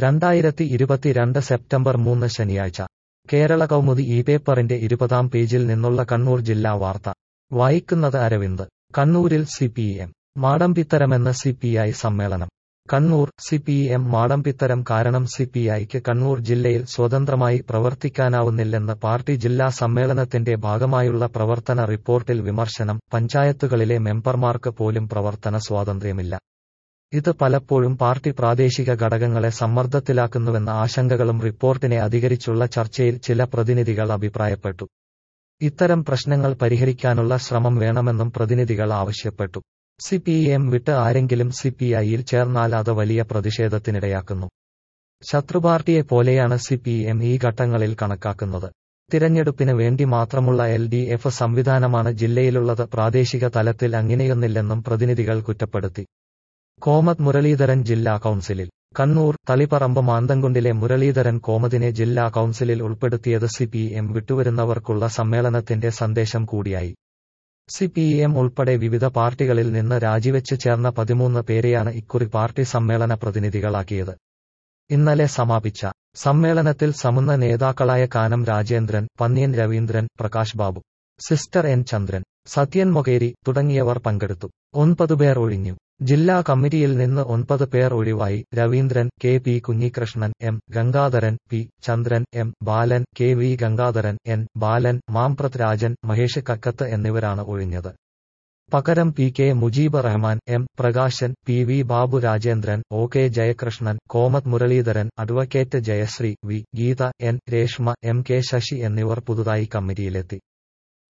രണ്ടായിരത്തി ഇരുപത്തിരണ്ട് സെപ്റ്റംബർ മൂന്ന് ശനിയാഴ്ച കേരള കൗമുദി ഈ പേപ്പറിന്റെ ഇരുപതാം പേജിൽ നിന്നുള്ള കണ്ണൂർ ജില്ലാ വാർത്ത വായിക്കുന്നത് അരവിന്ദ് കണ്ണൂരിൽ സി പി എം മാടമ്പിത്തരമെന്ന് സി പി ഐ സമ്മേളനം കണ്ണൂർ സി പി എം മാടമ്പിത്തരം കാരണം സി പി ഐക്ക് കണ്ണൂർ ജില്ലയിൽ സ്വതന്ത്രമായി പ്രവർത്തിക്കാനാവുന്നില്ലെന്ന് പാർട്ടി ജില്ലാ സമ്മേളനത്തിന്റെ ഭാഗമായുള്ള പ്രവർത്തന റിപ്പോർട്ടിൽ വിമർശനം പഞ്ചായത്തുകളിലെ മെമ്പർമാർക്ക് പോലും പ്രവർത്തന സ്വാതന്ത്ര്യമില്ല ഇത് പലപ്പോഴും പാർട്ടി പ്രാദേശിക ഘടകങ്ങളെ സമ്മർദ്ദത്തിലാക്കുന്നുവെന്ന ആശങ്കകളും റിപ്പോർട്ടിനെ അധികരിച്ചുള്ള ചർച്ചയിൽ ചില പ്രതിനിധികൾ അഭിപ്രായപ്പെട്ടു ഇത്തരം പ്രശ്നങ്ങൾ പരിഹരിക്കാനുള്ള ശ്രമം വേണമെന്നും പ്രതിനിധികൾ ആവശ്യപ്പെട്ടു സി പി എം വിട്ട് ആരെങ്കിലും സി പി ഐയിൽ ചേർന്നാൽ അത് വലിയ പ്രതിഷേധത്തിനിടയാക്കുന്നു ശത്രുപാർട്ടിയെ പോലെയാണ് സി പി എം ഈ ഘട്ടങ്ങളിൽ കണക്കാക്കുന്നത് തിരഞ്ഞെടുപ്പിന് വേണ്ടി മാത്രമുള്ള എൽ ഡി എഫ് സംവിധാനമാണ് ജില്ലയിലുള്ളത് പ്രാദേശിക തലത്തിൽ അങ്ങനെയൊന്നില്ലെന്നും പ്രതിനിധികൾ കുറ്റപ്പെടുത്തി കോമത് മുരളീധരൻ ജില്ലാ കൌൺസിലിൽ കണ്ണൂർ തളിപ്പറമ്പ് മാന്തൻകുണ്ടിലെ മുരളീധരൻ കോമതിനെ ജില്ലാ കൌൺസിലിൽ ഉൾപ്പെടുത്തിയത് സി പി എം വിട്ടുവരുന്നവർക്കുള്ള സമ്മേളനത്തിന്റെ സന്ദേശം കൂടിയായി സി പി എം ഉൾപ്പെടെ വിവിധ പാർട്ടികളിൽ നിന്ന് രാജിവെച്ച് ചേർന്ന പതിമൂന്ന് പേരെയാണ് ഇക്കുറി പാർട്ടി സമ്മേളന പ്രതിനിധികളാക്കിയത് ഇന്നലെ സമാപിച്ച സമ്മേളനത്തിൽ സമുന്ന നേതാക്കളായ കാനം രാജേന്ദ്രൻ പന്ന്യൻ രവീന്ദ്രൻ പ്രകാശ് ബാബു സിസ്റ്റർ എൻ ചന്ദ്രൻ സത്യൻ മൊകേരി തുടങ്ങിയവർ പങ്കെടുത്തു ഒൻപത് പേർ ഒഴിഞ്ഞു ജില്ലാ കമ്മിറ്റിയിൽ നിന്ന് ഒൻപത് പേർ ഒഴിവായി Raveendran K P Kunhikrishnan M Gangadharan P Chandran M Balan K V Gangadharan N Balan Mamprath Rajan Mahesh Kakkath എന്നിവരാണ് ഒഴിഞ്ഞത് പകരം P K Mujeeb Rahman M Prakashan P V Babu Rajendran O K Jayakrishnan Komath Muraleedharan advocate Jayasree V Geetha N Reshma M K Sasi എന്നിവർ പുതുതായി കമ്മിറ്റിയിലെത്തി